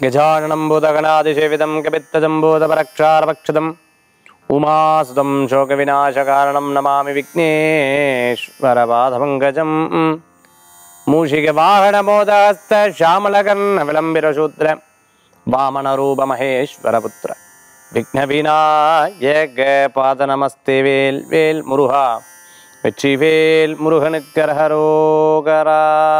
गजाननं भूतगणादिसेवितं कपित्तजम्बूतपरक्षारपक्षितम् उमासुतं शोकविनाशकारणं नमामि विघ्नेश्वरपादपङ्कजम् मूषिकवाहनमोदहस्तश्यामलकर्णविलम्बिरशूद्र वामनरूपमहेश्वरपुत्र விக்னவிநாயக பாத நமஸ்தே வேல் வேல் முருகா வெற்றிவேல் முருகனுக்கரகரோகரா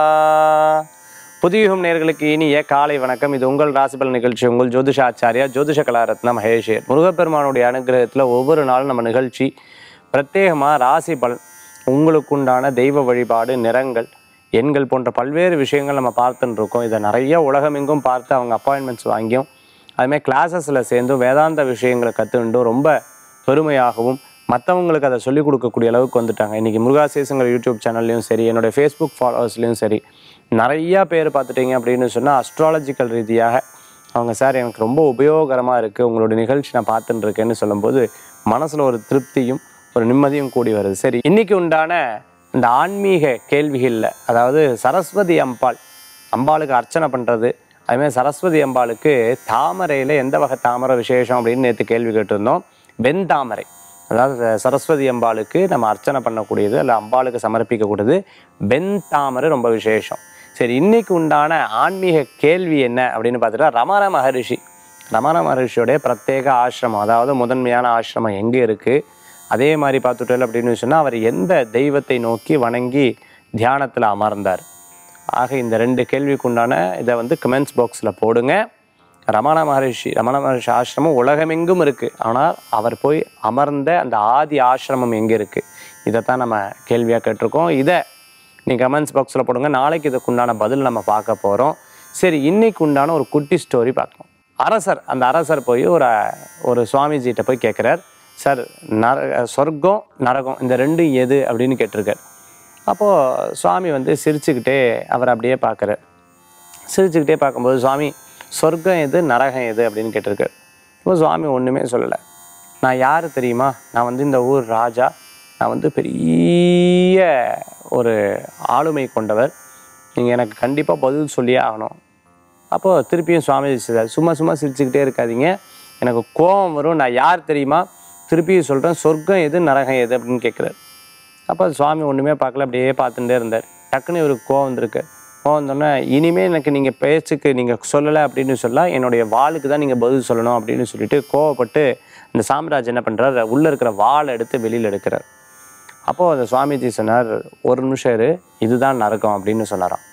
புதியுகம் நேர்களுக்கு இனிய காலை வணக்கம் இது உங்கள் ராசிபல் நிகழ்ச்சி உங்கள் ஜோதிஷ ஆச்சாரியா ஜோதிஷ கலாரத்ன மகேஷர் முருகப்பெருமானுடைய அனுகிரகத்தில் ஒவ்வொரு நாளும் நம்ம நிகழ்ச்சி பிரத்யேகமாக ராசி பலன் உங்களுக்குண்டான தெய்வ வழிபாடு நிறங்கள் எண்கள் போன்ற பல்வேறு விஷயங்கள் நம்ம பார்த்துட்டு இருக்கோம் இதை நிறைய உலகமெங்கும் பார்த்து அவங்க அப்பாயின்மெண்ட்ஸ் வாங்கியும் அதுமாதிரி கிளாஸஸில் சேர்ந்தும் வேதாந்த விஷயங்களை கற்றுண்டும் ரொம்ப பெருமையாகவும் மற்றவங்களுக்கு அதை சொல்லிக் கொடுக்கக்கூடிய அளவுக்கு வந்துட்டாங்க இன்றைக்கி முருகாசேசங்கிற யூடியூப் சேனல்லையும் சரி என்னுடைய ஃபேஸ்புக் ஃபாலோவர்ஸ்லையும் சரி நிறையா பேர் பார்த்துட்டிங்க அப்படின்னு சொன்னால் அஸ்ட்ராலஜிக்கல் ரீதியாக அவங்க சார் எனக்கு ரொம்ப உபயோகரமாக இருக்குது உங்களுடைய நிகழ்ச்சி நான் பார்த்துட்டு இருக்கேன்னு சொல்லும்போது மனசில் ஒரு திருப்தியும் ஒரு நிம்மதியும் கூடி வருது சரி இன்னைக்கு உண்டான இந்த ஆன்மீக கேள்விகளில் அதாவது சரஸ்வதி அம்பாள் அம்பாளுக்கு அர்ச்சனை பண்ணுறது அதுமாதிரி சரஸ்வதி அம்பாளுக்கு தாமரையில் எந்த வகை தாமரை விசேஷம் அப்படின்னு நேற்று கேள்வி கேட்டிருந்தோம் வெண்தாமரை அதாவது சரஸ்வதி அம்பாளுக்கு நம்ம அர்ச்சனை பண்ணக்கூடியது அல்ல அம்பாளுக்கு சமர்ப்பிக்கக்கூடியது வெண்தாமரை ரொம்ப விசேஷம் சரி இன்னைக்கு உண்டான ஆன்மீக கேள்வி என்ன அப்படின்னு பார்த்துட்டா ரமண மகரிஷி ரமண மகரிஷியோடைய பிரத்யேக ஆசிரமம் அதாவது முதன்மையான ஆசிரமம் எங்கே இருக்குது அதே மாதிரி பார்த்துட்டோம் அப்படின்னு சொன்னால் அவர் எந்த தெய்வத்தை நோக்கி வணங்கி தியானத்தில் அமர்ந்தார் ஆக இந்த ரெண்டு கேள்விக்குண்டான இதை வந்து கமெண்ட்ஸ் பாக்ஸில் போடுங்க ரமண மகரிஷி ரமண மகரிஷி ஆசிரமம் உலகமெங்கும் இருக்குது ஆனால் அவர் போய் அமர்ந்த அந்த ஆதி ஆசிரமம் எங்கே இருக்குது இதைத்தான் நம்ம கேள்வியாக கேட்டிருக்கோம் இதை நீங்கள் கமெண்ட்ஸ் பாக்ஸில் போடுங்க நாளைக்கு இதுக்குண்டான பதில் நம்ம பார்க்க போகிறோம் சரி இன்னைக்கு உண்டான ஒரு குட்டி ஸ்டோரி பார்க்கலாம் அரசர் அந்த அரசர் போய் ஒரு ஒரு சுவாமிஜிகிட்ட போய் கேட்குறார் சார் நர சொர்க்கம் நரகம் இந்த ரெண்டும் எது அப்படின்னு கேட்டிருக்கார் அப்போது சுவாமி வந்து சிரிச்சுக்கிட்டே அவர் அப்படியே பார்க்குறார் சிரிச்சுக்கிட்டே பார்க்கும்போது சுவாமி சொர்க்கம் எது நரகம் எது அப்படின்னு கேட்டிருக்காரு இப்போ சுவாமி ஒன்றுமே சொல்லலை நான் யார் தெரியுமா நான் வந்து இந்த ஊர் ராஜா நான் வந்து பெரிய ஒரு ஆளுமை கொண்டவர் நீங்கள் எனக்கு கண்டிப்பாக பதில் சொல்லியே ஆகணும் அப்போது திருப்பியும் சுவாமி சொல்றார் சும்மா சும்மா சிரிச்சுக்கிட்டே இருக்காதீங்க எனக்கு கோபம் வரும் நான் யார் தெரியுமா திருப்பியும் சொல்கிறேன் சொர்க்கம் எது நரகம் எது அப்படின்னு கேட்குறாரு அப்போ சுவாமி ஒன்றுமே பார்க்கல அப்படியே பார்த்துட்டே இருந்தார் டக்குன்னு இவருக்கு கோவம் வந்திருக்கு கோவம் வந்தோடனே இனிமேல் எனக்கு நீங்கள் பேச்சுக்கு நீங்கள் சொல்லலை அப்படின்னு சொல்ல என்னுடைய வாளுக்கு தான் நீங்கள் பதில் சொல்லணும் அப்படின்னு சொல்லிட்டு கோவப்பட்டு இந்த சாம்ராஜ் என்ன பண்ணுறார் உள்ளே இருக்கிற வாளை எடுத்து வெளியில் எடுக்கிறார் அப்போது அந்த சுவாமிஜி சொன்னார் ஒரு நிமிஷம் இரு இதுதான் நரகம் அப்படின்னு சொன்னாராம்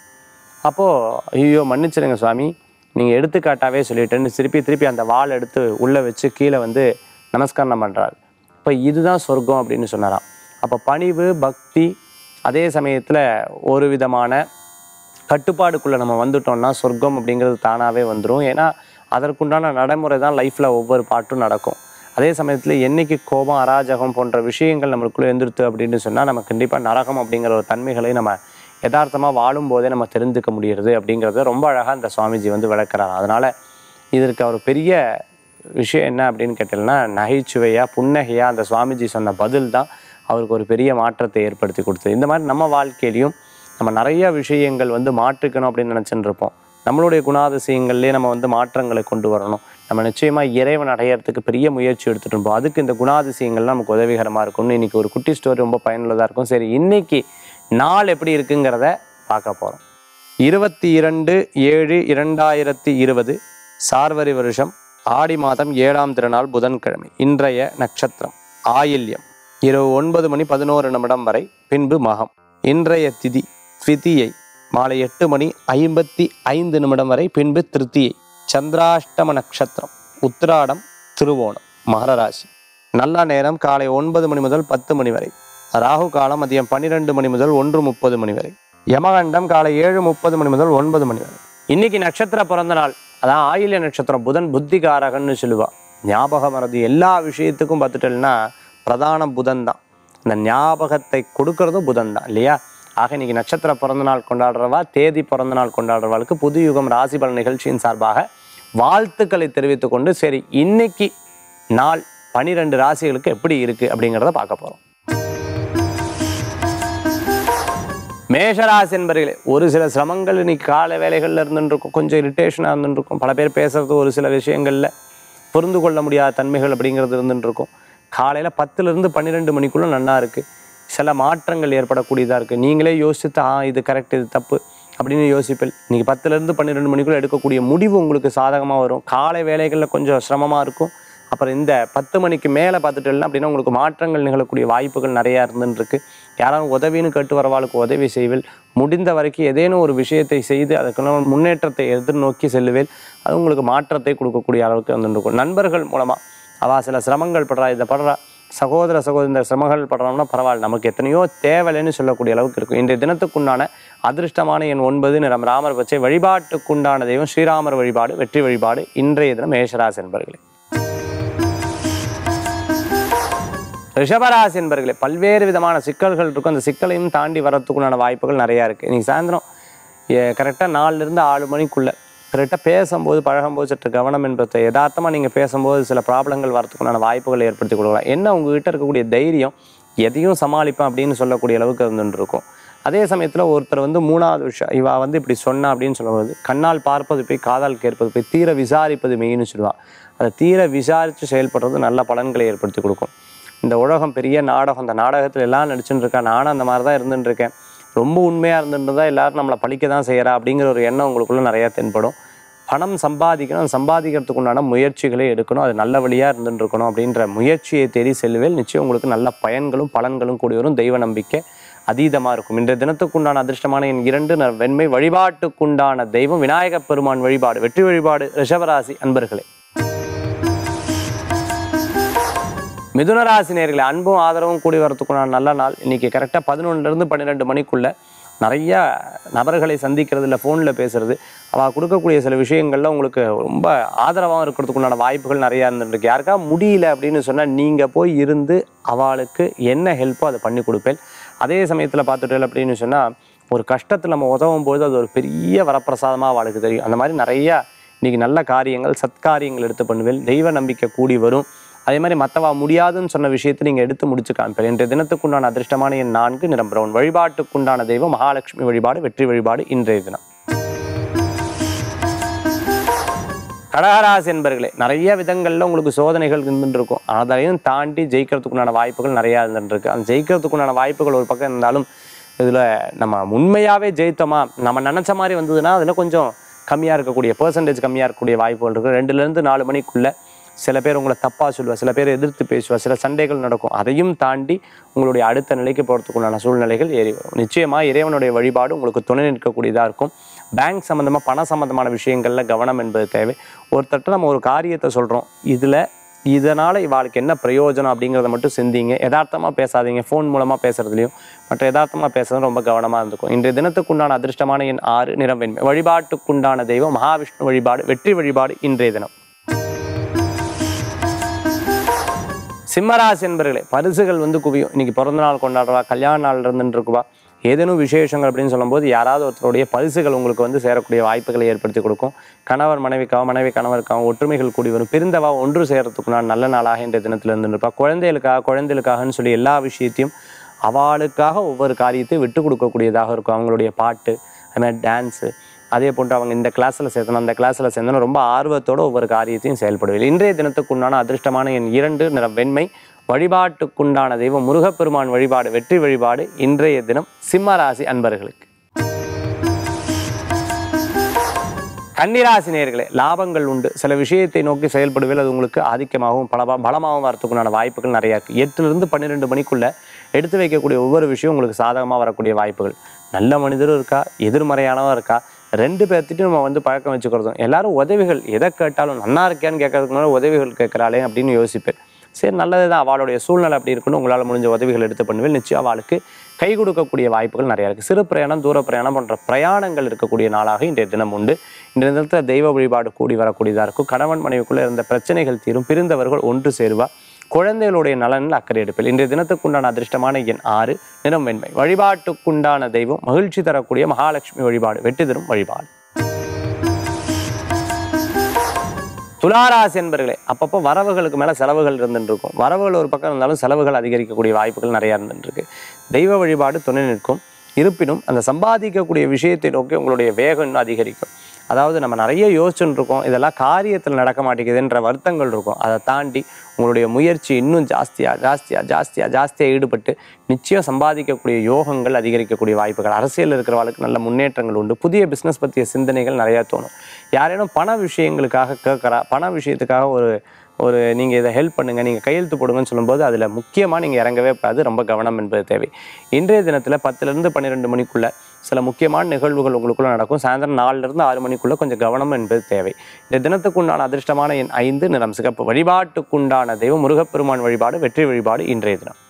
அப்போது ஐயோ மன்னிச்சிடுங்க சுவாமி நீங்கள் எடுத்துக்காட்டாவே சொல்லிட்டேன்னு திருப்பி திருப்பி அந்த வாள் எடுத்து உள்ளே வச்சு கீழே வந்து நமஸ்காரம் பண்ணுறாரு இப்போ இதுதான் சொர்க்கம் அப்படின்னு சொன்னாராம் அப்போ பணிவு பக்தி அதே சமயத்தில் ஒரு விதமான கட்டுப்பாடுக்குள்ளே நம்ம வந்துட்டோம்னா சொர்க்கம் அப்படிங்கிறது தானாகவே வந்துடும் ஏன்னா அதற்குண்டான நடைமுறை தான் லைஃப்பில் ஒவ்வொரு பாட்டும் நடக்கும் அதே சமயத்தில் என்னைக்கு கோபம் அராஜகம் போன்ற விஷயங்கள் நம்மளுக்குள்ளே எந்திருத்து அப்படின்னு சொன்னால் நம்ம கண்டிப்பாக நரகம் அப்படிங்கிற ஒரு தன்மைகளை நம்ம யதார்த்தமாக வாழும்போதே நம்ம தெரிஞ்சுக்க முடியுறது அப்படிங்கிறத ரொம்ப அழகாக இந்த சுவாமிஜி வந்து விளக்குறாரு அதனால் இதற்கு அவர் பெரிய விஷயம் என்ன அப்படின்னு கேட்டீங்கன்னா நகைச்சுவையாக புன்னகையாக அந்த சுவாமிஜி சொன்ன பதில் தான் அவருக்கு ஒரு பெரிய மாற்றத்தை ஏற்படுத்தி கொடுத்தது இந்த மாதிரி நம்ம வாழ்க்கையிலையும் நம்ம நிறைய விஷயங்கள் வந்து மாற்றிக்கணும் அப்படின்னு நினச்சிட்டு இருப்போம் நம்மளுடைய குணாதிசயங்கள்லேயே நம்ம வந்து மாற்றங்களை கொண்டு வரணும் நம்ம நிச்சயமாக இறைவன் அடையிறதுக்கு பெரிய முயற்சி எடுத்துகிட்டு இருப்போம் அதுக்கு இந்த குணாதிசயங்கள் நமக்கு உதவிகரமாக இருக்கும்னு இன்றைக்கி ஒரு குட்டி ஸ்டோரி ரொம்ப பயனுள்ளதாக இருக்கும் சரி இன்னைக்கு நாள் எப்படி இருக்குங்கிறத பார்க்க போகிறோம் இருபத்தி இரண்டு ஏழு இரண்டாயிரத்தி இருபது சார்வரி வருஷம் ஆடி மாதம் ஏழாம் திருநாள் புதன்கிழமை இன்றைய நட்சத்திரம் ஆயில்யம் இரவு ஒன்பது மணி பதினோரு நிமிடம் வரை பின்பு மகம் இன்றைய திதி திதியை மாலை எட்டு மணி ஐம்பத்தி ஐந்து நிமிடம் வரை பின்பு திருத்தியை சந்திராஷ்டம நட்சத்திரம் உத்திராடம் திருவோணம் மகர ராசி நல்ல நேரம் காலை ஒன்பது மணி முதல் பத்து மணி வரை ராகு காலம் மதியம் பன்னிரெண்டு மணி முதல் ஒன்று முப்பது மணி வரை யமகண்டம் காலை ஏழு முப்பது மணி முதல் ஒன்பது மணி வரை இன்னைக்கு நட்சத்திர பிறந்த நாள் அதான் ஆயில்ய நட்சத்திரம் புதன் புத்திகாரகன்னு சொல்லுவா ஞாபகம் மறதி எல்லா விஷயத்துக்கும் பார்த்துட்டேன்னா பிரதான புதன் தான் இந்த ஞாபகத்தை கொடுக்கறதும் புதன் தான் இல்லையா ஆக இன்னைக்கு நட்சத்திர பிறந்த நாள் கொண்டாடுறவா தேதி பிறந்த நாள் கொண்டாடுறவாளுக்கு புது யுகம் ராசி பலன் நிகழ்ச்சியின் சார்பாக வாழ்த்துக்களை தெரிவித்துக் கொண்டு சரி இன்னைக்கு நாள் பனிரெண்டு ராசிகளுக்கு எப்படி இருக்கு அப்படிங்கிறத பார்க்க போறோம் மேஷராசி என்பர்களே ஒரு சில சிரமங்கள் இன்னைக்கு காலை வேலைகளில் இருந்துருக்கும் கொஞ்சம் இரிட்டேஷனாக இருந்துருக்கும் பல பேர் பேசுறது ஒரு சில விஷயங்களில் புரிந்து கொள்ள முடியாத தன்மைகள் அப்படிங்கிறது இருந்துருக்கும் காலையில் பத்துலேருந்து பன்னிரெண்டு மணிக்குள்ளே நன்னா இருக்குது சில மாற்றங்கள் ஏற்படக்கூடியதாக இருக்குது நீங்களே யோசித்து ஆ இது கரெக்ட் இது தப்பு அப்படின்னு யோசிப்பேன் இன்னைக்கு பத்துலேருந்து பன்னிரெண்டு மணிக்குள்ளே எடுக்கக்கூடிய முடிவு உங்களுக்கு சாதகமாக வரும் காலை வேலைகளில் கொஞ்சம் சிரமமாக இருக்கும் அப்புறம் இந்த பத்து மணிக்கு மேலே பார்த்துட்டு அப்படின்னா உங்களுக்கு மாற்றங்கள் நிகழக்கூடிய வாய்ப்புகள் நிறையா இருந்துன்னு இருக்கு யாராவது உதவின்னு கேட்டு வரவாளுக்கு உதவி செய்வேன் முடிந்த வரைக்கும் ஏதேனும் ஒரு விஷயத்தை செய்து அதுக்கான முன்னேற்றத்தை எதிர்நோக்கி செல்லுவேன் அது உங்களுக்கு மாற்றத்தை கொடுக்கக்கூடிய அளவுக்கு வந்துருக்கும் நண்பர்கள் மூலமாக அவள் சில சிரமங்கள் படுறா இதை படுறா சகோதர சகோதரி இந்த சிரமங்கள் படுறோம்னா பரவாயில்ல நமக்கு எத்தனையோ தேவையில்லைன்னு சொல்லக்கூடிய அளவுக்கு இருக்கும் இன்றைய தினத்துக்குண்டான அதிர்ஷ்டமான எண் ஒன்பது நிறம் ராமர் பச்சை வழிபாட்டுக்குண்டான தெய்வம் ஸ்ரீராமர் வழிபாடு வெற்றி வழிபாடு இன்றைய தினம் மேஷராசி என்பர்களே ரிஷபராசி என்பர்களே பல்வேறு விதமான சிக்கல்கள் இருக்கும் அந்த சிக்கலையும் தாண்டி வரத்துக்குண்டான வாய்ப்புகள் நிறையா இருக்குது இன்னைக்கு சாயந்தரம் கரெக்டாக நாலுலேருந்து ஆறு மணிக்குள்ளே கரெக்டாக பேசும்போது பழகும்போது சற்று கவனம் என்பதை யதார்த்தமாக நீங்கள் பேசும்போது சில ப்ராப்ளங்கள் வரத்துக்குண்டான வாய்ப்புகள் ஏற்படுத்தி கொடுக்கலாம் என்ன உங்ககிட்ட இருக்கக்கூடிய தைரியம் எதையும் சமாளிப்பேன் அப்படின்னு சொல்லக்கூடிய அளவுக்கு இருந்துட்டு இருக்கும் அதே சமயத்தில் ஒருத்தர் வந்து மூணாவது விஷயம் இவா வந்து இப்படி சொன்னா அப்படின்னு சொல்லும்போது கண்ணால் பார்ப்பது போய் காதால் கேட்பது போய் தீர விசாரிப்பது மெயின்னு சொல்லுவான் அதை தீர விசாரித்து செயல்படுறது நல்ல பலன்களை ஏற்படுத்தி கொடுக்கும் இந்த உலகம் பெரிய நாடகம் அந்த நாடகத்தில் எல்லாம் நடிச்சுட்டு இருக்கா நானும் அந்த மாதிரி தான் இருந்துட்டு இருக்கேன் ரொம்ப உண்மையாக இருந்துட்டு தான் எல்லாரும் நம்மளை பழிக்க தான் செய்கிறா அப்படிங்கிற ஒரு எண்ணம் உங்களுக்குள்ள நிறையா தென்படும் பணம் சம்பாதிக்கணும் அது சம்பாதிக்கிறதுக்கு உண்டான முயற்சிகளை எடுக்கணும் அது நல்ல வழியாக இருந்துட்டு இருக்கணும் அப்படின்ற முயற்சியை தேடி செல்வேல் நிச்சயம் உங்களுக்கு நல்ல பயன்களும் பலன்களும் கூடி வரும் தெய்வ நம்பிக்கை அதீதமாக இருக்கும் இன்றைய தினத்துக்குண்டான அதிர்ஷ்டமான என் இரண்டு ந- வெண்மை வழிபாட்டுக்குண்டான தெய்வம் விநாயகப் பெருமான் வழிபாடு வெற்றி வழிபாடு ரிஷபராசி அன்பர்களே மிதுனராசி நேயர்களே அன்பும் ஆதரவும் கூடி வரத்துக்குண்டான நல்ல நாள் இன்னைக்கு கரெக்டாக பதினொன்றுலேருந்து பன்னிரெண்டு மணிக்குள்ள நிறைய நபர்களை சந்திக்கிறது இல்லை ஃபோனில் பேசுறது அவள் கொடுக்கக்கூடிய சில விஷயங்கள்ல உங்களுக்கு ரொம்ப ஆதரவாக இருக்கிறதுக்குண்டான வாய்ப்புகள் நிறையா இருந்துருக்கு யாருக்கா முடியல அப்படின்னு சொன்னால் நீங்கள் போய் இருந்து அவளுக்கு என்ன ஹெல்ப்போ அதை பண்ணி கொடுப்பேன் அதே சமயத்தில் பார்த்துட்டு அப்படின்னு சொன்னால் ஒரு கஷ்டத்தில் நம்ம உதவும் பொழுது அது ஒரு பெரிய வரப்பிரசாதமாக அவளுக்கு தெரியும் அந்த மாதிரி நிறையா இன்னைக்கு நல்ல காரியங்கள் சத்காரியங்கள் எடுத்து பண்ணுவேன் தெய்வ நம்பிக்கை கூடி வரும் அதே மாதிரி மற்றவா முடியாதுன்னு சொன்ன விஷயத்தை நீங்கள் எடுத்து முடிச்சு காமிப்பேன் இன்றைய தினத்துக்குண்டான அதிர்ஷ்டமான எண் நான்கு நிறம் பிரவுன் வழிபாட்டுக்குண்டான தெய்வம் மகாலட்சுமி வழிபாடு வெற்றி வழிபாடு இன்றைய தினம் கடகராசி என்பர்களே நிறைய விதங்களில் உங்களுக்கு சோதனைகள் இருந்துட்டு இருக்கும் அதையும் தாண்டி ஜெயிக்கிறதுக்குண்டான வாய்ப்புகள் நிறையா இருந்துட்டு இருக்கு அந்த ஜெயிக்கிறதுக்குண்டான வாய்ப்புகள் ஒரு பக்கம் இருந்தாலும் இதில் நம்ம உண்மையாகவே ஜெயித்தோமா நம்ம நினச்ச மாதிரி வந்ததுன்னா அதில் கொஞ்சம் கம்மியாக இருக்கக்கூடிய பர்சன்டேஜ் கம்மியாக இருக்கக்கூடிய வாய்ப்புகள் இருக்குது ரெண்டுலேருந்து நாலு மணிக்குள்ளே சில பேர் உங்களை தப்பாக சொல்லுவா சில பேர் எதிர்த்து பேசுவா சில சண்டைகள் நடக்கும் அதையும் தாண்டி உங்களுடைய அடுத்த நிலைக்கு போகிறதுக்குண்டான சூழ்நிலைகள் ஏறி வரும் நிச்சயமாக இறைவனுடைய வழிபாடு உங்களுக்கு துணை நிற்கக்கூடியதாக இருக்கும் பேங்க் சம்மந்தமாக பண சம்மந்தமான விஷயங்களில் கவனம் என்பது தேவை ஒருத்தர்ட்ட நம்ம ஒரு காரியத்தை சொல்கிறோம் இதில் இதனால் இவாளுக்கு என்ன பிரயோஜனம் அப்படிங்கிறத மட்டும் சிந்திங்க யதார்த்தமாக பேசாதீங்க ஃபோன் மூலமாக பேசுகிறதுலையும் மற்ற யதார்த்தமாக பேசுறது ரொம்ப கவனமாக இருந்துக்கும் இன்றைய தினத்துக்குண்டான அதிர்ஷ்டமான எண் ஆறு நிறம் வெண்மை வழிபாட்டுக்குண்டான தெய்வம் மகாவிஷ்ணு வழிபாடு வெற்றி வழிபாடு இன்றைய தினம் சிம்மராசி என்பர்களே பரிசுகள் வந்து குவியும் இன்னைக்கு பிறந்த நாள் கொண்டாடுறவா கல்யாண நாள் இருந்துட்டு இருக்குவா ஏதேனும் விசேஷங்கள் அப்படின்னு சொல்லும்போது யாராவது ஒருத்தருடைய பரிசுகள் உங்களுக்கு வந்து சேரக்கூடிய வாய்ப்புகளை ஏற்படுத்தி கொடுக்கும் கணவர் மனைவிக்காக மனைவி கணவருக்காக ஒற்றுமைகள் கூடி வரும் பிரிந்தவா ஒன்று சேரத்துக்கு நான் நல்ல நாளாக இன்றைய தினத்தில் இருந்துருப்பா குழந்தைகளுக்காக குழந்தைகளுக்காகன்னு சொல்லி எல்லா விஷயத்தையும் அவளுக்காக ஒவ்வொரு காரியத்தையும் விட்டு கொடுக்கக்கூடியதாக இருக்கும் அவங்களுடைய பாட்டு அது மாதிரி டான்ஸு அதே போன்று அவங்க இந்த கிளாஸில் சேர்த்தணும் அந்த கிளாஸில் சேர்ந்தணும் ரொம்ப ஆர்வத்தோட ஒவ்வொரு காரியத்தையும் செயல்படுவீர்கள் இன்றைய தினத்துக்குண்டான அதிர்ஷ்டமான என் இரண்டு நிறம் வெண்மை வழிபாட்டுக்குண்டான தெய்வம் முருகப்பெருமான் வழிபாடு வெற்றி வழிபாடு இன்றைய தினம் சிம்ம ராசி அன்பர்களுக்கு கன்னிராசி நேயர்களே லாபங்கள் உண்டு சில விஷயத்தை நோக்கி செயல்படுவதில் அது உங்களுக்கு ஆதிக்கமாகவும் பல பலமாகவும் வரத்துக்குண்டான வாய்ப்புகள் நிறையா இருக்குது எட்டுலேருந்து பன்னிரெண்டு மணிக்குள்ள எடுத்து வைக்கக்கூடிய ஒவ்வொரு விஷயம் உங்களுக்கு சாதகமாக வரக்கூடிய வாய்ப்புகள் நல்ல மனிதரும் இருக்கா எதிர்மறையானவரும் இருக்கா ரெண்டு பேர்த்திட்டும் நம்ம வந்து பழக்கம் வச்சுக்கிறதும் எல்லாரும் உதவிகள் எதை கேட்டாலும் நன்னா இருக்கியான்னு கேட்கறதுக்கு முன்னாடி உதவிகள் கேட்குறாளே அப்படின்னு யோசிப்பேன் சரி நல்லது தான் அவளுடைய சூழ்நிலை அப்படி இருக்கணும் உங்களால் முடிஞ்ச உதவிகள் எடுத்து பண்ணுவேன் நிச்சயம் அவளுக்கு கை கொடுக்கக்கூடிய வாய்ப்புகள் நிறையா இருக்குது சிறு பிரயாணம் தூர பிரயாணம் போன்ற பிரயாணங்கள் இருக்கக்கூடிய நாளாக இன்றைய தினம் உண்டு இன்றைய தினத்தில் தெய்வ வழிபாடு கூடி வரக்கூடியதாக இருக்கும் கணவன் மனைவிக்குள்ளே இருந்த பிரச்சனைகள் தீரும் பிரிந்தவர்கள் ஒன்று சேருவா குழந்தைகளுடைய நலனில் அக்கறை எடுப்பில் இன்றைய தினத்துக்குண்டான அதிர்ஷ்டமான எண் ஆறு நிறம் வெண்மை வழிபாட்டுக்குண்டான தெய்வம் மகிழ்ச்சி தரக்கூடிய மகாலட்சுமி வழிபாடு வெற்றி தரும் வழிபாடு துளாராசி என்பர்களே அப்பப்போ வரவுகளுக்கு மேலே செலவுகள் இருந்துட்டு இருக்கும் வரவுகள் ஒரு பக்கம் இருந்தாலும் செலவுகள் அதிகரிக்கக்கூடிய வாய்ப்புகள் நிறையா இருந்துட்டு இருக்கு தெய்வ வழிபாடு துணை நிற்கும் இருப்பினும் அந்த சம்பாதிக்கக்கூடிய விஷயத்தை நோக்கி உங்களுடைய வேகம் இன்னும் அதிகரிக்கும் அதாவது நம்ம நிறைய யோசிச்சுட்டு இருக்கோம் இதெல்லாம் காரியத்தில் நடக்க மாட்டேங்குதுன்ற வருத்தங்கள் இருக்கும் அதை தாண்டி உங்களுடைய முயற்சி இன்னும் ஜாஸ்தியாக ஜாஸ்தியாக ஜாஸ்தியாக ஜாஸ்தியாக ஈடுபட்டு நிச்சயம் சம்பாதிக்கக்கூடிய யோகங்கள் அதிகரிக்கக்கூடிய வாய்ப்புகள் அரசியல் இருக்கிறவர்களுக்கு நல்ல முன்னேற்றங்கள் உண்டு புதிய பிஸ்னஸ் பற்றிய சிந்தனைகள் நிறையா தோணும் யாரேனும் பண விஷயங்களுக்காக கேட்குறா பண விஷயத்துக்காக ஒரு ஒரு நீங்கள் இதை ஹெல்ப் பண்ணுங்கள் நீங்கள் கையெழுத்து போடுங்கன்னு சொல்லும்போது அதில் முக்கியமாக நீங்கள் இறங்கவே கூடாது ரொம்ப கவனம் என்பது தேவை இன்றைய தினத்தில் பத்துலேருந்து பன்னிரெண்டு மணிக்குள்ளே சில முக்கியமான நிகழ்வுகள் உங்களுக்குள்ள நடக்கும் சாயந்தரம் நாலுலேருந்து ஆறு மணிக்குள்ளே கொஞ்சம் கவனம் என்பது தேவை இந்த தினத்துக்குண்டான அதிர்ஷ்டமான எண் ஐந்து நிறம் சிகப்பு வழிபாட்டுக்குண்டான தெய்வம் முருகப்பெருமான் வழிபாடு வெற்றி வழிபாடு இன்றைய தினம்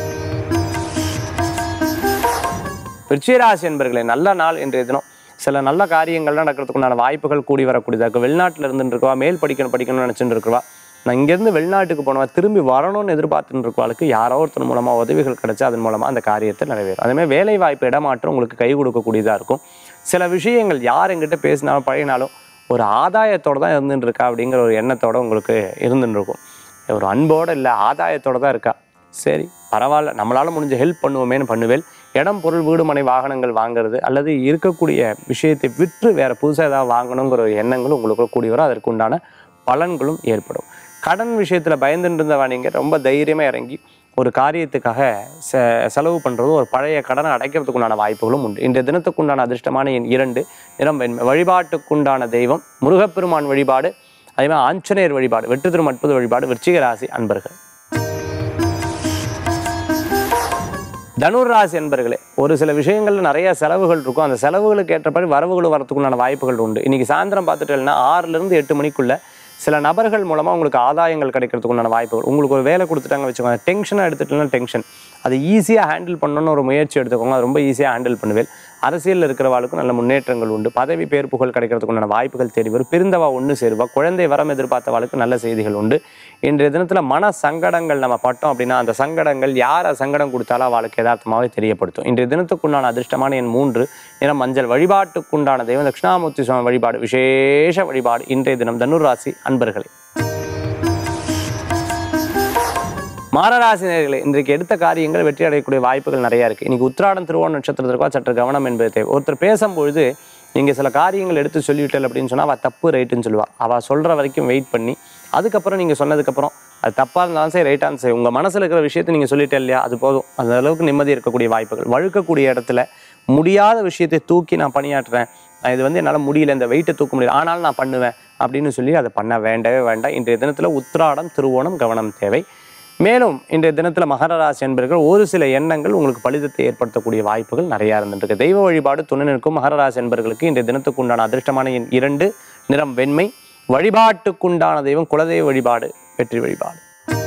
விருச்சிகராசி என்பர்களே நல்ல நாள் இன்றைய தினம் சில நல்ல காரியங்கள் நடக்கிறதுக்குண்டான வாய்ப்புகள் கூடி வரக்கூடியதாக இருக்கும் வெளிநாட்டில் இருந்துட்டு இருக்கவா மேல் படிக்கணும் படிக்கணும்னு நினச்சிட்டு இருக்கவா நான் இங்கேருந்து வெளிநாட்டுக்கு போனவா திரும்பி வரணும்னு எதிர்பார்த்துட்டு இருக்கவாளுக்கு யாரோ ஒருத்தர் மூலமாக உதவிகள் கிடைச்சா அதன் மூலமாக அந்த காரியத்தை நிறைவேறும் அதேமாதிரி வேலை வாய்ப்பு இடமாற்றம் உங்களுக்கு கை கொடுக்கக்கூடியதாக இருக்கும் சில விஷயங்கள் யார் எங்கிட்ட பேசினாலும் பழகினாலும் ஒரு ஆதாயத்தோட தான் இருந்துட்டு இருக்கா அப்படிங்கிற ஒரு எண்ணத்தோட உங்களுக்கு இருந்துட்டு இருக்கும் ஒரு அன்போடு இல்லை ஆதாயத்தோட தான் இருக்கா சரி பரவாயில்ல நம்மளால் முடிஞ்ச ஹெல்ப் பண்ணுவோமேன்னு பண்ணுவேல் இடம் பொருள் வீடு மனை வாகனங்கள் வாங்குறது அல்லது இருக்கக்கூடிய விஷயத்தை விற்று வேற புதுசாக ஏதாவது வாங்கணுங்கிற ஒரு எண்ணங்களும் உங்களுக்குள்ள கூடி வரும் அதற்கு உண்டான பலன்களும் ஏற்படும் கடன் விஷயத்தில் பயந்துட்டு இருந்தவா நீங்கள் ரொம்ப தைரியமாக இறங்கி ஒரு காரியத்துக்காக செ செலவு பண்ணுறது ஒரு பழைய கடனை அடைக்கிறதுக்கு உண்டான வாய்ப்புகளும் உண்டு இன்றைய தினத்துக்குண்டான அதிர்ஷ்டமான எண் இரண்டு நிறம் வெண்மை வழிபாட்டுக்குண்டான தெய்வம் முருகப்பெருமான் வழிபாடு அதே மாதிரி ஆஞ்சநேயர் வழிபாடு வெற்றி திரும் அற்புத வழிபாடு விருச்சிக ராசி அன்பர்கள் தனுர் ராசி என்பர்களே ஒரு சில விஷயங்கள்ல நிறைய செலவுகள் இருக்கும் அந்த செலவுகளுக்கு ஏற்றபடி வரவுகளும் வரத்துக்குண்டான வாய்ப்புகள் உண்டு இன்னைக்கு சாயந்தரம் பார்த்துட்டேன்னா ஆறுல இருந்து எட்டு மணிக்குள்ள சில நபர்கள் மூலமா உங்களுக்கு ஆதாயங்கள் கிடைக்கிறதுக்குண்டான வாய்ப்புகள் உங்களுக்கு ஒரு வேலை கொடுத்துட்டாங்க வச்சுக்கோங்க டென்ஷனாக எடுத்துட்டீங்கன்னா டென்ஷன் அதை ஈஸியாக ஹேண்டில் பண்ணணும்னு ஒரு முயற்சி எடுத்துக்கோங்க அது ரொம்ப ஈஸியாக ஹேண்டில் பண்ணுவேன் அரசியலில் இருக்கிறவாளுக்கும் நல்ல முன்னேற்றங்கள் உண்டு பதவி பேர் புகழ் கிடைக்கிறதுக்குண்டான வாய்ப்புகள் தேடி வரும் பிரிந்தவா ஒன்று சேருவா குழந்தை வரம் எதிர்பார்த்தவாளுக்கு நல்ல செய்திகள் உண்டு இன்றைய தினத்தில் மன சங்கடங்கள் நம்ம பட்டோம் அப்படின்னா அந்த சங்கடங்கள் யாரை சங்கடம் கொடுத்தாலும் அவளுக்கு யதார்த்தமாகவே தெரியப்படுத்தும் இன்றைய தினத்துக்குண்டான அதிர்ஷ்டமான என் மூன்று நிறம் மஞ்சள் வழிபாட்டுக்குண்டான தெய்வம் தட்சிணாமூர்த்தி சுவாமி வழிபாடு விசேஷ வழிபாடு இன்றைய தினம் தனுர் ராசி அன்பர்களே மாரராசி நேர்களே இன்றைக்கு எடுத்த காரியங்கள் வெற்றி அடையக்கூடிய வாய்ப்புகள் நிறைய இருக்கு இன்னைக்கு உத்திராடம் திருவோண நட்சத்திரத்திற்கா சற்று கவனம் என்பது தேவை ஒருத்தர் பேசும்பொழுது நீங்க சில காரியங்கள் எடுத்து சொல்லிவிட்டல் அப்படின்னு சொன்னா அவ தப்பு ரைட்டுன்னு சொல்லுவா அவ சொல்ற வரைக்கும் வெயிட் பண்ணி அதுக்கப்புறம் நீங்க சொன்னதுக்கப்புறம் அது தப்பா இருந்தாலும் சரி ரைட்டா இருந்தாலும் சரி உங்க மனசுல இருக்கிற விஷயத்தை நீங்க சொல்லிட்டே இல்லையா அது போதும் அந்த அளவுக்கு நிம்மதி இருக்கக்கூடிய வாய்ப்புகள் வழுக்கக்கூடிய இடத்துல முடியாத விஷயத்தை தூக்கி நான் பணியாற்றுறேன் நான் இது வந்து என்னால் முடியல இந்த வெயிட்டை தூக்க முடியல ஆனாலும் நான் பண்ணுவேன் அப்படின்னு சொல்லி அதை பண்ண வேண்டவே வேண்டாம் இன்றைய தினத்தில் உத்திராடம் திருவோணம் கவனம் தேவை மேலும் இன்றைய தினத்தில் மகர ராசி என்பர்கள் ஒரு சில எண்ணங்கள் உங்களுக்கு பலிதத்தை ஏற்படுத்தக்கூடிய வாய்ப்புகள் நிறையா இருந்துருக்கு தெய்வ வழிபாடு துணை நிற்கும் மகர ராசி என்பர்களுக்கு இன்றைய தினத்துக்கு உண்டான அதிர்ஷ்டமான எண் இரண்டு நிறம் வெண்மை வழிபாட்டுக்குண்டான தெய்வம் குலதெய்வ வழிபாடு வெற்றி வழிபாடு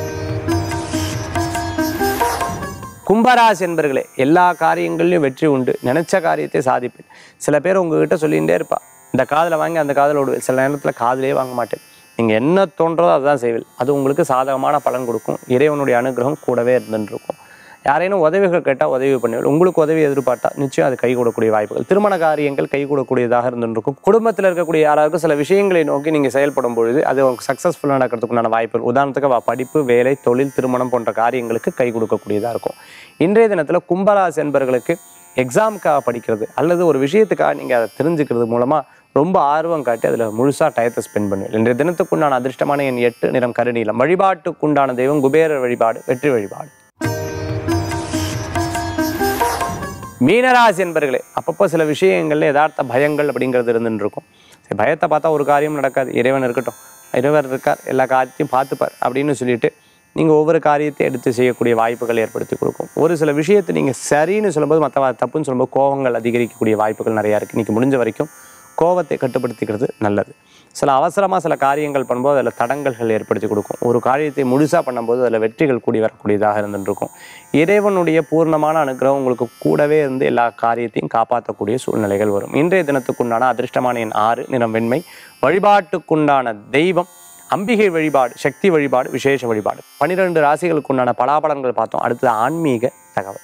கும்பராசி என்பர்களே எல்லா காரியங்கள்லையும் வெற்றி உண்டு நினைச்ச காரியத்தை சாதிப்பேன் சில பேர் உங்ககிட்ட சொல்லிகிட்டே இருப்பா இந்த காதில் வாங்கி அந்த காதில் விடுவேன் சில நேரத்தில் காதிலே வாங்க மாட்டேன் நீங்கள் என்ன தோன்றதோ அதுதான் செய்வேன் அது உங்களுக்கு சாதகமான பலன் கொடுக்கும் இறைவனுடைய அனுகிரகம் கூடவே இருந்துட்டு இருக்கும் யாரேனும் உதவிகள் கேட்டால் உதவி பண்ணுவேன் உங்களுக்கு உதவி எதிர்பார்த்தா நிச்சயம் அது கை கூடக்கூடிய வாய்ப்புகள் திருமண காரியங்கள் கை கூடக்கூடியதாக இருந்துட்டு இருக்கும் குடும்பத்தில் இருக்கக்கூடிய யாராருக்கும் சில விஷயங்களை நோக்கி நீங்கள் செயல்படும் பொழுது அது உங்களுக்கு சக்ஸஸ்ஃபுல்லாக நடக்கிறதுக்குண்டான வாய்ப்புகள் உதாரணத்துக்கு வா- படிப்பு வேலை தொழில் திருமணம் போன்ற காரியங்களுக்கு கை கொடுக்கக்கூடியதாக இருக்கும் இன்றைய தினத்தில் கும்பராசி என்பவர்களுக்கு எக்ஸாமுக்காக படிக்கிறது அல்லது ஒரு விஷயத்துக்காக நீங்கள் அதை தெரிஞ்சுக்கிறது மூலமாக ரொம்ப ஆர்வம் காட்டி அதில் முழுசாக டயத்தை ஸ்பெண்ட் பண்ணுவேன் இன்றைய தினத்துக்குண்டான அதிர்ஷ்டமான என் எட்டு நிறம் கருநீலம் வழிபாட்டுக்குண்டான தெய்வம் குபேரர் வழிபாடு வெற்றி வழிபாடு மீனராசி என்பர்களே அப்பப்போ சில விஷயங்கள்ல யதார்த்த பயங்கள் அப்படிங்கிறது இருந்துட்டு இருக்கும் சரி பயத்தை பார்த்தா ஒரு காரியம் நடக்காது இறைவன் இருக்கட்டும் இறைவர் இருக்கார் எல்லா காரியத்தையும் பார்த்துப்பார் அப்படின்னு சொல்லிட்டு நீங்கள் ஒவ்வொரு காரியத்தையும் எடுத்து செய்யக்கூடிய வாய்ப்புகள் ஏற்படுத்தி கொடுக்கும் ஒரு சில விஷயத்தை நீங்கள் சரின்னு சொல்லும்போது மற்ற தப்புன்னு சொல்லும்போது கோபங்கள் அதிகரிக்கக்கூடிய வாய்ப்புகள் நிறையா இருக்குது இன்றைக்கி முடிஞ்ச வரைக்கும் கோபத்தை கட்டுப்படுத்திக்கிறது நல்லது சில அவசரமாக சில காரியங்கள் பண்ணும்போது அதில் தடங்கல்கள் ஏற்படுத்தி கொடுக்கும் ஒரு காரியத்தை முழுசாக பண்ணும்போது அதில் வெற்றிகள் கூடி வரக்கூடியதாக இருந்துட்டு இருக்கும் இறைவனுடைய பூர்ணமான அனுகிரகம் உங்களுக்கு கூடவே இருந்து எல்லா காரியத்தையும் காப்பாற்றக்கூடிய சூழ்நிலைகள் வரும் இன்றைய தினத்துக்குண்டான அதிர்ஷ்டமான எண் ஆறு நிறம் வெண்மை வழிபாட்டுக்குண்டான தெய்வம் அம்பிகை வழிபாடு சக்தி வழிபாடு விசேஷ வழிபாடு பன்னிரெண்டு ராசிகளுக்கு உண்டான பலாபலன்கள் பார்த்தோம் அடுத்தது ஆன்மீக தகவல்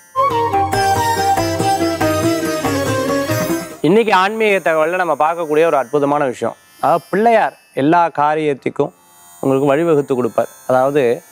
இன்னைக்கு ஆன்மீக தகவலில் நம்ம பார்க்கக்கூடிய ஒரு அற்புதமான விஷயம் அதாவது பிள்ளையார் எல்லா காரியத்துக்கும் உங்களுக்கு வழிவகுத்து கொடுப்பார் அதாவது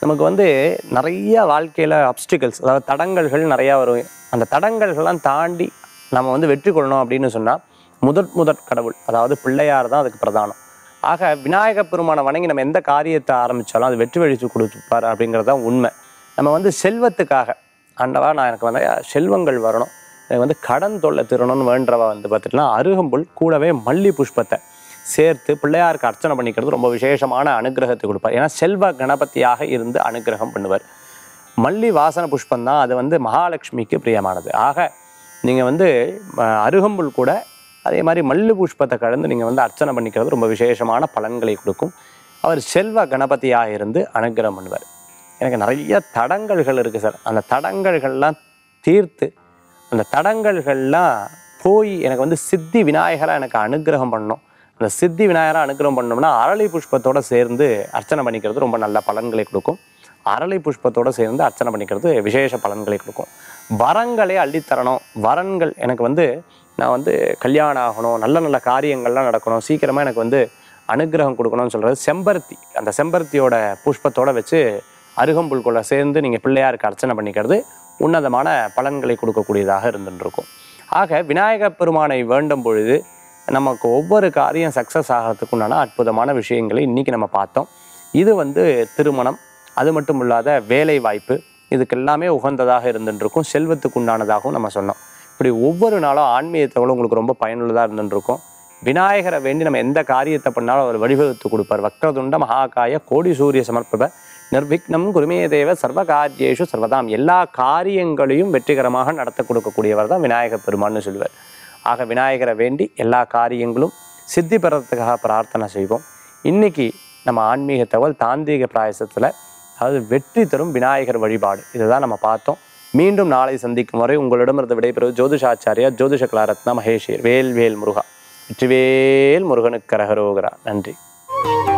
நமக்கு வந்து நிறைய வாழ்க்கையில் அப்டிகல்ஸ் அதாவது தடங்கல்கள் நிறையா வரும் அந்த தடங்கல்கள்லாம் தாண்டி நம்ம வந்து வெற்றி கொள்ளணும் அப்படின்னு சொன்னால் முதற் முதற் கடவுள் அதாவது பிள்ளையார் தான் அதுக்கு பிரதானம் ஆக விநாயகப் பெருமானை வணங்கி நம்ம எந்த காரியத்தை ஆரம்பித்தாலும் அது வெற்றி வழித்து கொடுத்துப்பார் அப்படிங்கிறது தான் உண்மை நம்ம வந்து செல்வத்துக்காக ஆண்டவா நான் எனக்கு வந்து செல்வங்கள் வரணும் எனக்கு வந்து கடன் தொல்லை திருணும்னு வேண்டவா வந்து பார்த்துட்டுனா அருகம்புல் கூடவே மல்லி புஷ்பத்தை சேர்த்து பிள்ளையாருக்கு அர்ச்சனை பண்ணிக்கிறது ரொம்ப விசேஷமான அனுகிரகத்தை கொடுப்பார் ஏன்னா செல்வ கணபதியாக இருந்து அனுகிரகம் பண்ணுவார் மல்லி வாசன புஷ்பம் தான் அது வந்து மகாலட்சுமிக்கு பிரியமானது ஆக நீங்கள் வந்து அஹ், அருகம்புல் கூட அதே மாதிரி மல்லி புஷ்பத்தை கலந்து நீங்கள் வந்து அர்ச்சனை பண்ணிக்கிறது ரொம்ப விசேஷமான பலன்களை கொடுக்கும் அவர் செல்வ கணபதியாக இருந்து அனுகிரகம் பண்ணுவார் எனக்கு நிறைய தடங்கல்கள் இருக்குது சார் அந்த தடங்கல்கள்லாம் தீர்த்து அந்த தடங்கல்கள்லாம் போய் எனக்கு வந்து சித்தி விநாயகராக எனக்கு அனுகிரகம் பண்ணணும் அந்த சித்தி விநாயகராக அனுகிரகம் பண்ணோம்னா அரளி புஷ்பத்தோட சேர்ந்து அர்ச்சனை பண்ணிக்கிறது ரொம்ப நல்ல பலன்களை கொடுக்கும் அரளி புஷ்பத்தோட சேர்ந்து அர்ச்சனை பண்ணிக்கிறது விசேஷ பலன்களை கொடுக்கும் வரங்களை அள்ளித்தரணும் வரன்கள் எனக்கு வந்து நான் வந்து கல்யாணம் ஆகணும் நல்ல நல்ல காரியங்கள்லாம் நடக்கணும் சீக்கிரமாக எனக்கு வந்து அனுகிரகம் கொடுக்கணும்னு சொல்கிறது செம்பருத்தி அந்த செம்பருத்தியோட புஷ்பத்தோட வச்சு அருகம்புல் கூட சேர்ந்து நீங்கள் பிள்ளையாருக்கு அர்ச்சனை பண்ணிக்கிறது உன்னதமான பலன்களை கொடுக்கக்கூடியதாக இருந்துட்டு இருக்கும் ஆக விநாயகப் பெருமானை வேண்டும் பொழுது நமக்கு ஒவ்வொரு காரியம் சக்ஸஸ் ஆகிறதுக்கு உண்டான அற்புதமான விஷயங்களை இன்றைக்கி நம்ம பார்த்தோம் இது வந்து திருமணம் அது மட்டும் இல்லாத வேலை வாய்ப்பு இதுக்கு எல்லாமே உகந்ததாக இருந்துட்டு இருக்கும் செல்வத்துக்கு உண்டானதாகவும் நம்ம சொன்னோம் இப்படி ஒவ்வொரு நாளும் ஆன்மீகத்தோடு உங்களுக்கு ரொம்ப பயனுள்ளதாக இருந்துட்டு இருக்கும் விநாயகரை வேண்டி நம்ம எந்த காரியத்தை பண்ணாலும் அவர் வழிவகுத்து கொடுப்பார் வக்ரதுண்ட மகாகாய கோடி சூரிய சமர்ப்பப நிர்விக்னம் குருமே தேவ சர்வ காரியேஷு சர்வதாம் எல்லா காரியங்களையும் வெற்றிகரமாக நடத்த கொடுக்கக்கூடியவர் தான் விநாயகர் பெருமான்னு சொல்லுவார் ஆக விநாயகரை வேண்டி எல்லா காரியங்களும் சித்தி பெறத்துக்காக பிரார்த்தனை செய்வோம் இன்னைக்கு நம்ம ஆன்மீக தகவல் தாந்திரிக பிராயசத்தில் அதாவது வெற்றி தரும் விநாயகர் வழிபாடு இதுதான் நம்ம பார்த்தோம் மீண்டும் நாளை சந்திக்கும் வரை உங்களிடமிருந்து விடைபெறுவது ஜோதிஷாச்சாரியா ஜோதிஷ கலாரத்னா மகேஷ் வேல் வேல் முருகா வெற்றிவேல் முருகனுக்கு கரகரோகரா நன்றி